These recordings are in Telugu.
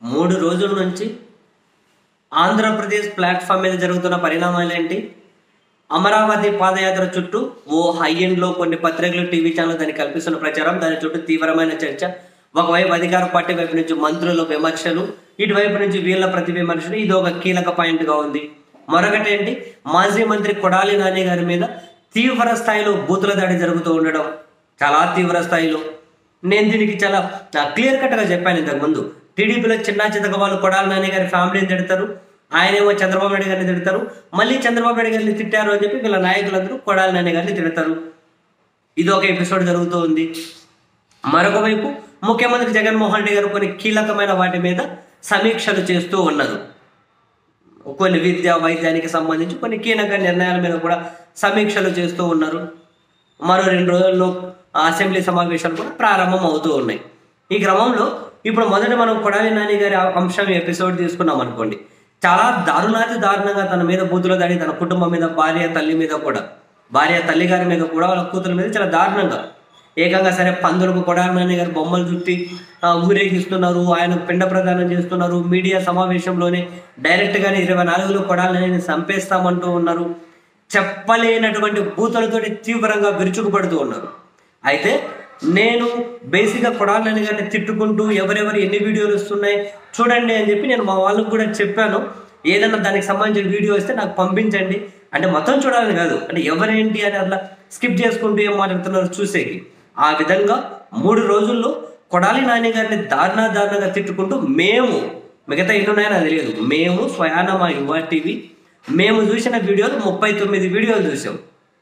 మూడు రోజుల నుంచి ఆంధ్రప్రదేశ్ ప్లాట్ఫామ్ మీద జరుగుతున్న పరిణామాలు ఏంటి అమరావతి పాదయాత్ర చుట్టూ ఓ హై లో కొన్ని పత్రికలు టీవీ ఛానల్ దాన్ని కల్పిస్తున్న ప్రచారం దాని చుట్టూ తీవ్రమైన చర్చ ఒకవైపు అధికార పార్టీ వైపు నుంచి మంత్రుల విమర్శలు ఇటువైపు నుంచి వీళ్ళ ప్రతి విమర్శలు ఇది ఒక కీలక పాయింట్ గా ఉంది మరొకటి ఏంటి మాజీ మంత్రి కొడాలి నాని గారి మీద తీవ్ర స్థాయిలో బూతుల దాడి జరుగుతూ ఉండడం చాలా తీవ్ర స్థాయిలో నేను దీనికి చాలా క్లియర్ కట్ గా చెప్పాను ఇంతకు ముందు టీడీపీలో చిన్న చితక వాళ్ళు కొడాలి నాని గారి ఫ్యామిలీని తిడతారు ఆయనేమో చంద్రబాబు నాయుడు గారిని తిడతారు మళ్ళీ చంద్రబాబు నాయుడు గారిని తిట్టారు అని చెప్పి వీళ్ళ నాయకులందరూ కొడాలి నాని గారిని తిడతారు ఇది ఒక ఎపిసోడ్ జరుగుతూ ఉంది మరొక వైపు ముఖ్యమంత్రి జగన్మోహన్ రెడ్డి గారు కొన్ని కీలకమైన వాటి మీద సమీక్షలు చేస్తూ ఉన్నారు కొన్ని విద్య వైద్యానికి సంబంధించి కొన్ని కీలక నిర్ణయాల మీద కూడా సమీక్షలు చేస్తూ ఉన్నారు మరో రెండు రోజుల్లో అసెంబ్లీ సమావేశాలు కూడా ప్రారంభం అవుతూ ఉన్నాయి ఈ క్రమంలో ఇప్పుడు మొదట మనం కొడాలి నాని గారి అంశం ఎపిసోడ్ తీసుకున్నాం అనుకోండి చాలా దారుణాతి దారుణంగా తన మీద బూతుల దాడి తన కుటుంబం మీద భార్య తల్లి మీద కూడా భార్య తల్లి గారి మీద కూడా వాళ్ళ కూతురు మీద చాలా దారుణంగా ఏకంగా సరే పందులకు కొడాలి నాని గారు బొమ్మలు చుట్టి ఆ, ఊరేగిస్తున్నారు ఆయన పిండ ప్రదానం చేస్తున్నారు మీడియా సమావేశంలోనే డైరెక్ట్ గానే ఇరవై నాలుగులో కొడాలి నాని చంపేస్తామంటూ ఉన్నారు చెప్పలేనటువంటి బూతులతోటి తీవ్రంగా విరుచుకుపడుతూ ఉన్నారు అయితే నేను బేసిక్గా కొడాలని గారిని తిట్టుకుంటూ ఎవరెవరు ఎన్ని వీడియోలు వస్తున్నాయి చూడండి అని చెప్పి నేను మా వాళ్ళకు కూడా చెప్పాను ఏదైనా దానికి సంబంధించిన వీడియో వస్తే నాకు పంపించండి అంటే మొత్తం చూడాలని కాదు అంటే ఎవరేంటి అని అట్లా స్కిప్ చేసుకుంటూ ఏం మాట్లాడుతున్నారు చూసేకి ఆ విధంగా మూడు రోజుల్లో కొడాలి నాని గారిని దారుణ దారుణంగా తిట్టుకుంటూ మేము మిగతా ఎన్నున్నాయో నాకు తెలియదు మేము స్వయాన మా యువ టీవీ మేము చూసిన వీడియోలు ముప్పై తొమ్మిది వీడియోలు చూసాం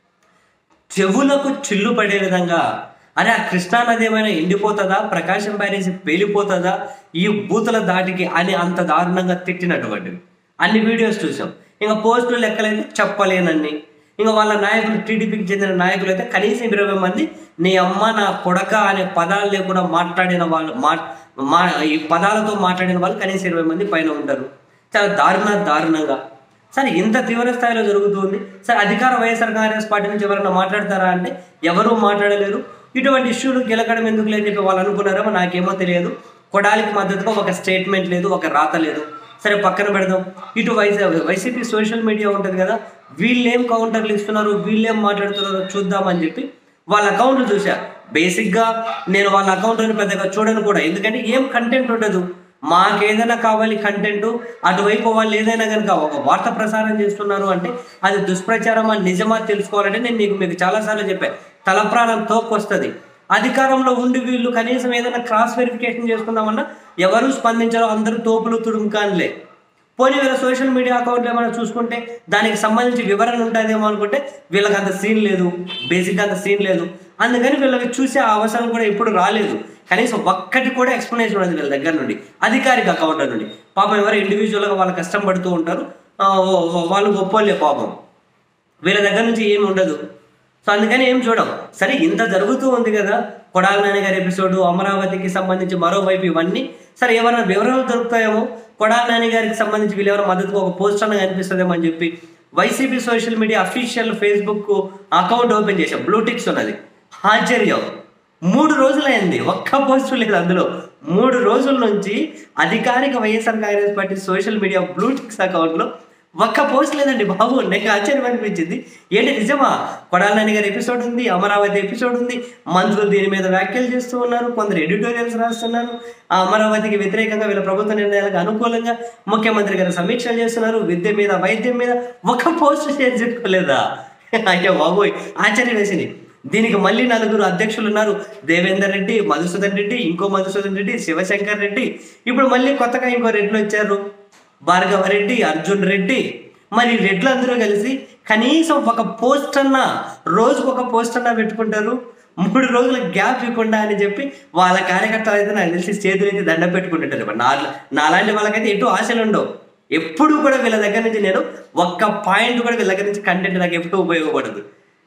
చెవులకు చిల్లు పడే విధంగా అరే ఆ కృష్ణానది ఏమైనా ఎండిపోతుందా ప్రకాశం బ్యారేజ్ పేలిపోతుందా ఈ బూతుల దాటికి అని అంత దారుణంగా తిట్టినటువంటివి అన్ని వీడియోస్ చూసాం ఇంకా పోస్టులు లెక్కలైతే చెప్పలేనన్ని ఇంకా వాళ్ళ నాయకులు టీడీపీకి చెందిన నాయకులు అయితే కనీసం ఇరవై మంది నీ అమ్మ నా కొడక అనే పదాలు లేకుండా మాట్లాడిన వాళ్ళు మా మా ఈ పదాలతో మాట్లాడిన వాళ్ళు కనీసం ఇరవై మంది పైన ఉంటారు చాలా దారుణ దారుణంగా సరే ఇంత తీవ్ర స్థాయిలో జరుగుతుంది సరే అధికార వైఎస్ఆర్ కాంగ్రెస్ పార్టీ నుంచి ఎవరైనా మాట్లాడతారా అంటే ఎవరూ మాట్లాడలేరు ఇటువంటి ఇష్యూలు గెలకడం ఎందుకు లేని చెప్పి వాళ్ళు అనుకున్నారేమో నాకేమో తెలియదు కొడాలికి మద్దతుగా ఒక స్టేట్మెంట్ లేదు ఒక రాత లేదు సరే పక్కన పెడదాం ఇటు వైసీ వైసీపీ సోషల్ మీడియా ఉంటుంది కదా వీళ్ళేం కౌంటర్లు ఇస్తున్నారు వీళ్ళేం మాట్లాడుతున్నారో చూద్దామని చెప్పి వాళ్ళ అకౌంట్లు చూసా బేసిక్గా నేను వాళ్ళ అకౌంట్ని పెద్దగా చూడను కూడా ఎందుకంటే ఏం కంటెంట్ ఉండదు మాకేదైనా కావాలి కంటెంట్ అటువైపు వాళ్ళు ఏదైనా కనుక ఒక వార్త ప్రసారం చేస్తున్నారు అంటే అది దుష్ప్రచారమా నిజమా తెలుసుకోవాలంటే నేను మీకు మీకు చాలాసార్లు చెప్పాను తలప్రాణం తోకొస్తుంది అధికారంలో ఉండి వీళ్ళు కనీసం ఏదైనా క్రాస్ వెరిఫికేషన్ చేసుకుందామన్నా ఎవరు స్పందించారో అందరూ తోపులు తుడుముకాన్లే పోనీ వీళ్ళ సోషల్ మీడియా అకౌంట్లు ఏమైనా చూసుకుంటే దానికి సంబంధించి వివరణ ఉంటుందేమో అనుకుంటే వీళ్ళకి అంత సీన్ లేదు బేసిక్గా అంత సీన్ లేదు అందుకని వీళ్ళకి చూసే అవసరం కూడా ఇప్పుడు రాలేదు కనీసం ఒక్కటి కూడా ఎక్స్ప్లెనేషన్ ఉండదు వీళ్ళ దగ్గర నుండి అధికారిక అకౌంట్ నుండి పాపం ఎవరు ఇండివిజువల్గా వాళ్ళు కష్టం పడుతూ ఉంటారు ఆ, ఓ- ఓ- వాళ్ళు గొప్పోళ్ళే పాపం వీళ్ళ దగ్గర నుంచి ఏమి ఉండదు సో అందుకని ఏం చూడం సరే ఇంత జరుగుతూ ఉంది కదా కొడాల నాని గారి ఎపిసోడ్ అమరావతికి సంబంధించి మరోవైపు ఇవన్నీ సరే ఏమైనా వివరాలు దొరుకుతాయేమో కొడాల నాని గారికి సంబంధించి వీళ్ళు ఎవరైనా మద్దతుగా ఒక పోస్ట్ అన్న కనిపిస్తుందేమో అని చెప్పి YCP social media official Facebook account open చేసాం బ్లూటిక్స్ ఉన్నది ఆశ్చర్యం మూడు రోజులైంది ఒక్క పోస్ట్ లేదు అందులో మూడు రోజుల నుంచి అధికారిక YSR Congress party social media blue ticks అకౌంట్లో ఒక్క పోస్ట్ లేదండి బాబు నాకు ఆశ్చర్యం అనిపించింది ఏంటి నిజమా కొడాల నాని గారి ఎపిసోడ్ ఉంది అమరావతి ఎపిసోడ్ ఉంది మంత్రులు దీని మీద వ్యాఖ్యలు చేస్తూ ఉన్నారు కొందరు ఎడిటోరియల్స్ రాస్తున్నారు ఆ అమరావతికి వ్యతిరేకంగా వీళ్ళ ప్రభుత్వ నిర్ణయాలకు అనుకూలంగా ముఖ్యమంత్రి గారు సమీక్షలు చేస్తున్నారు విద్య మీద వైద్యం మీద ఒక పోస్ట్ షేర్ చేసుకోలేదా అయ్యో బాబోయ్ ఆశ్చర్యం వేసింది దీనికి మళ్ళీ నలుగురు అధ్యక్షులు ఉన్నారు దేవేందర్ రెడ్డి మధుసూదన్ రెడ్డి ఇంకో మధుసూదన్ రెడ్డి శివశంకర్ రెడ్డి ఇప్పుడు మళ్ళీ కొత్తగా ఇంకో రెడ్లు వచ్చారు భార్గవ రెడ్డి అర్జున్ రెడ్డి మరి రెడ్లు అందరూ కలిసి కనీసం ఒక పోస్ట్ అన్నా రోజుకు ఒక పోస్ట్ అన్నా పెట్టుకుంటారు మూడు రోజుల గ్యాప్ ఇవ్వకుండా అని చెప్పి వాళ్ళ కార్యకర్తలు అయితే నాకు తెలిసి చేతులు అయితే దండం పెట్టుకుంటుంటారు ఇప్పుడు నా నాలాంటి వాళ్ళకైతే ఎటు ఆశలు ఉండవు ఎప్పుడు కూడా వీళ్ళ దగ్గర నుంచి నేను ఒక్క పాయింట్ కూడా వీళ్ళ దగ్గర నుంచి కంటెంట్ నాకు ఎప్పుడూ ఉపయోగపడదు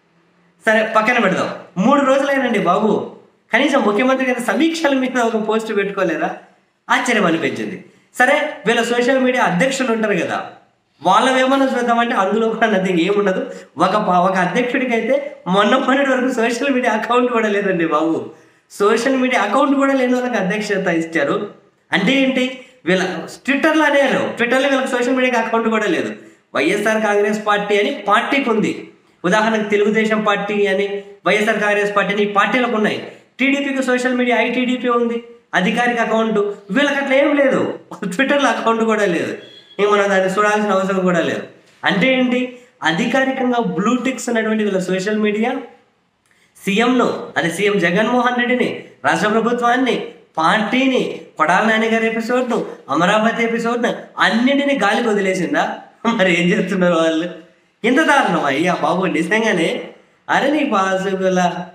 సరే పక్కన పెడదాం మూడు రోజులైనండి బాబు కనీసం ముఖ్యమంత్రి గారి సమీక్షల మీద ఒక పోస్ట్ పెట్టుకోలేరా ఆశ్చర్యం అనిపించింది సరే వీళ్ళ సోషల్ మీడియా అధ్యక్షులు ఉంటారు కదా వాళ్ళవేమన్నా చూద్దామంటే అందులో కూడా నథింగ్ ఏముండదు ఒక ప- ఒక అధ్యక్షుడికి అయితే మొన్న మొన్నటి వరకు సోషల్ మీడియా అకౌంట్ కూడా లేదండి బాబు సోషల్ మీడియా అకౌంట్ కూడా లేని వాళ్ళకి అధ్యక్షత ఇచ్చారు అంటే ఏంటి వీళ్ళ ట్విట్టర్లో అనేరు ట్విట్టర్లో వీళ్ళకి సోషల్ మీడియా అకౌంట్ కూడా లేదు వైఎస్ఆర్ కాంగ్రెస్ పార్టీ అని పార్టీకి ఉంది ఉదాహరణకు తెలుగుదేశం పార్టీ అని వైఎస్ఆర్ కాంగ్రెస్ పార్టీ అని ఈ పార్టీలకు ఉన్నాయి టీడీపీకి సోషల్ మీడియా ఐటీడీపీ ఉంది అధికారిక అకౌంట్ వీళ్ళకి అట్లా ఏం లేదు ట్విట్టర్లో అకౌంట్ కూడా లేదు ఇంక మనం దాన్ని చూడాల్సిన అవసరం కూడా లేదు అంటే ఏంటి అధికారికంగా బ్లూటిక్స్ ఉన్నటువంటి వీళ్ళ సోషల్ మీడియా సీఎంను అది సీఎం జగన్మోహన్ రెడ్డిని రాష్ట్ర ప్రభుత్వాన్ని పార్టీని కొడాల నాని గారి ఎపిసోడ్ను అమరావతి ఎపిసోడ్ను అన్నింటినీ గాలికి వదిలేసిందా మరి ఏం చేస్తున్నారు వాళ్ళు ఇంత దారుణం అయ్యా బాబు నిజంగానే అరే నీ పాసుగుల